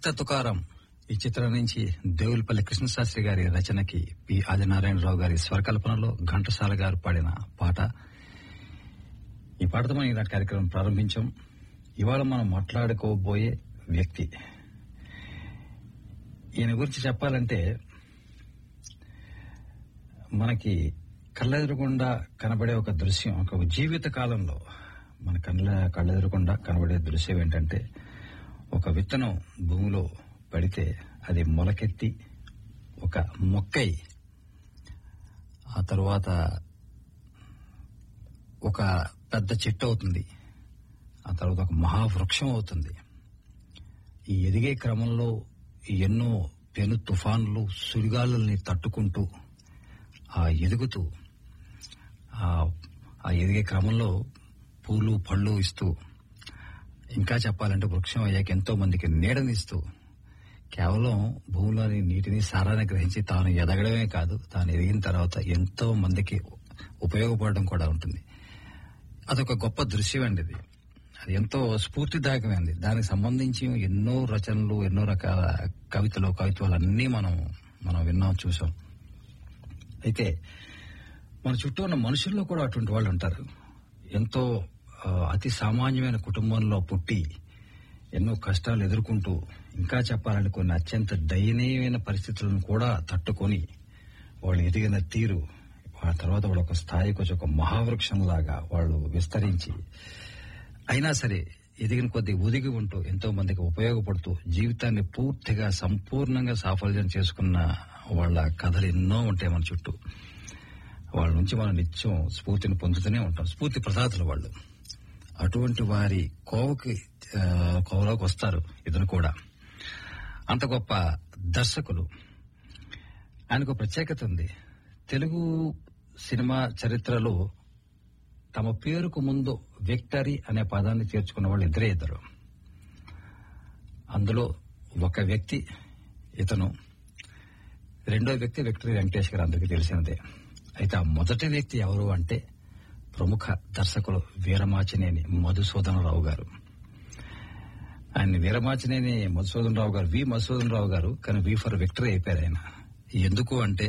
భక్త తుకారం ఈ చిత్రం నుంచి దేవులపల్లి కృష్ణశాస్త్రి గారి రచనకి పి ఆదినారాయణరావు గారి స్వరకల్పనలో ఘంటసాల గారు పాడిన పాట ఈ పాటతో మనం ఈనాటి కార్యక్రమం ప్రారంభించాం ఇవాళ మనం మాట్లాడుకోబోయే వ్యక్తి ఈయన గురించి చెప్పాలంటే మనకి కళ్ళెదురుగుండా కనబడే ఒక దృశ్యం ఒక జీవిత కాలంలో మన కళ్ళ కళ్ళెదురుగుండా కనబడే దృశ్యం ఏంటంటే ఒక విత్తనం భూమిలో పడితే అది మొలకెత్తి ఒక మొక్కై ఆ తరువాత ఒక పెద్ద చెట్టు అవుతుంది ఆ తర్వాత ఒక మహావృక్షం అవుతుంది ఈ ఎదిగే క్రమంలో ఎన్నో పెను తుఫాన్లు సుడిగాలుల్ని తట్టుకుంటూ ఆ ఎదుగుతూ ఆ ఆ ఎదిగే క్రమంలో పూలు పళ్ళు ఇస్తూ ఇంకా చెప్పాలంటే వృక్షం అయ్యాక ఎంతో మందికి నీడనిస్తూ కేవలం భూమిలోని నీటిని సారాన్ని గ్రహించి తాను ఎదగడమే కాదు తాను ఎదిగిన తర్వాత ఎంతో మందికి ఉపయోగపడడం కూడా ఉంటుంది అదొక గొప్ప దృశ్యం అండి ఇది అది ఎంతో స్ఫూర్తిదాయకమైంది దానికి సంబంధించి ఎన్నో రచనలు ఎన్నో రకాల కవితలు కవిత్వాలు అన్నీ మనం మనం విన్నాం చూసాం అయితే మన చుట్టూ ఉన్న మనుషుల్లో కూడా అటువంటి వాళ్ళు ఉంటారు ఎంతో ఆ, అతి సామాన్యమైన కుటుంబంలో పుట్టి ఎన్నో కష్టాలు ఎదుర్కొంటూ ఇంకా చెప్పాలంటే కొన్ని అత్యంత దయనీయమైన పరిస్థితులను కూడా తట్టుకొని వాళ్ళు ఎదిగిన తీరు ఆ తర్వాత వాళ్ళు ఒక స్థాయికి వచ్చి ఒక మహావృక్షంలాగా వాళ్ళు విస్తరించి అయినా సరే ఎదిగిన కొద్ది ఒదిగి ఉంటూ ఎంతో మందికి ఉపయోగపడుతూ జీవితాన్ని పూర్తిగా సంపూర్ణంగా సాఫల్యం చేసుకున్న వాళ్ళ కథలు ఎన్నో ఉంటాయి మన చుట్టూ వాళ్ళ నుంచి మనం నిత్యం స్ఫూర్తిని పొందుతూనే ఉంటాం స్ఫూర్తి ప్రదాతలు వాళ్ళు అటువంటి వారి కోవకి ఆ, కోవలోకి వస్తారు ఇతను కూడా అంత గొప్ప దర్శకులు ఆయనకు ఒక ప్రత్యేకత ఉంది తెలుగు సినిమా చరిత్రలో తమ పేరుకు ముందు విక్టరీ అనే పదాన్ని చేర్చుకున్న వాళ్ళు ఇద్దరే ఇద్దరు అందులో ఒక వ్యక్తి ఇతను రెండో వ్యక్తి విక్టరీ వెంకటేష్ గారు అందరికీ తెలిసినదే అయితే ఆ మొదటి వ్యక్తి ఎవరు అంటే ప్రముఖ దర్శకులు వీరమాచినేని మధుసూదనరావు గారు ఆయన వీరమాచినేని మధుసూదనరావు గారు వి మధుసూదనరావు గారు కానీ వి ఫర్ విక్టరీ అయిపోయారు ఆయన ఎందుకు అంటే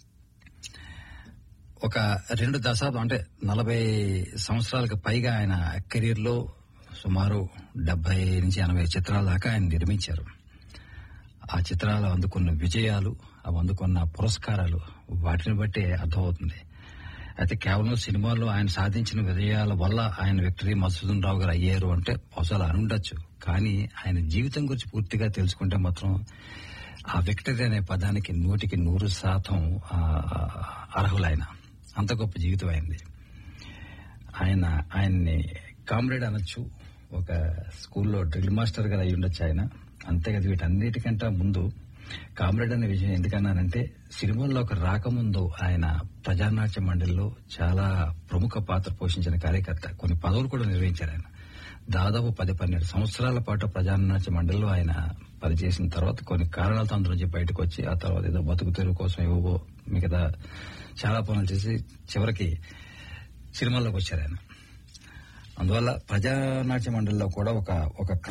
ఒక రెండు దశాబ్దం అంటే నలభై సంవత్సరాలకు పైగా ఆయన కెరీర్ లో సుమారు డెబ్బై నుంచి ఎనభై చిత్రాల దాకా ఆయన నిర్మించారు ఆ చిత్రాలు అందుకున్న విజయాలు అవి అందుకున్న పురస్కారాలు వాటిని బట్టి అర్థమవుతుంది అయితే కేవలం సినిమాల్లో ఆయన సాధించిన విజయాల వల్ల ఆయన విక్టరీ మధుసూదన్ రావు గారు అయ్యారు అంటే అసలు అని ఉండొచ్చు కానీ ఆయన జీవితం గురించి పూర్తిగా తెలుసుకుంటే మాత్రం ఆ విక్టరీ అనే పదానికి నూటికి నూరు శాతం ఆ, అర్హులైన అంత గొప్ప జీవితం అయింది ఆయన ఆయన్ని కామ్రేడ్ అనొచ్చు ఒక స్కూల్లో డ్రిల్ మాస్టర్ గారు అయి ఉండొచ్చు ఆయన అంతేకాదు వీటన్నిటికంటే ముందు కామ్రేడ్ అనే విషయం ఎందుకన్నానంటే సినిమాల్లోకి రాకముందు ఆయన ప్రజానాట్య మండలిలో చాలా ప్రముఖ పాత్ర పోషించిన కార్యకర్త కొన్ని పదవులు కూడా నిర్వహించారు ఆయన దాదాపు పది పన్నెండు సంవత్సరాల పాటు ప్రజానాట్య మండలిలో ఆయన పనిచేసిన తర్వాత కొన్ని కారణాలతో అందులో నుంచి బయటకు వచ్చి ఆ తర్వాత ఏదో బతుకు తెరువు కోసం ఏవో మిగతా చాలా పనులు చేసి చివరికి సినిమాల్లోకి వచ్చారు ఆయన అందువల్ల ప్రజానాట్య మండలిలో కూడా ఒక ఒక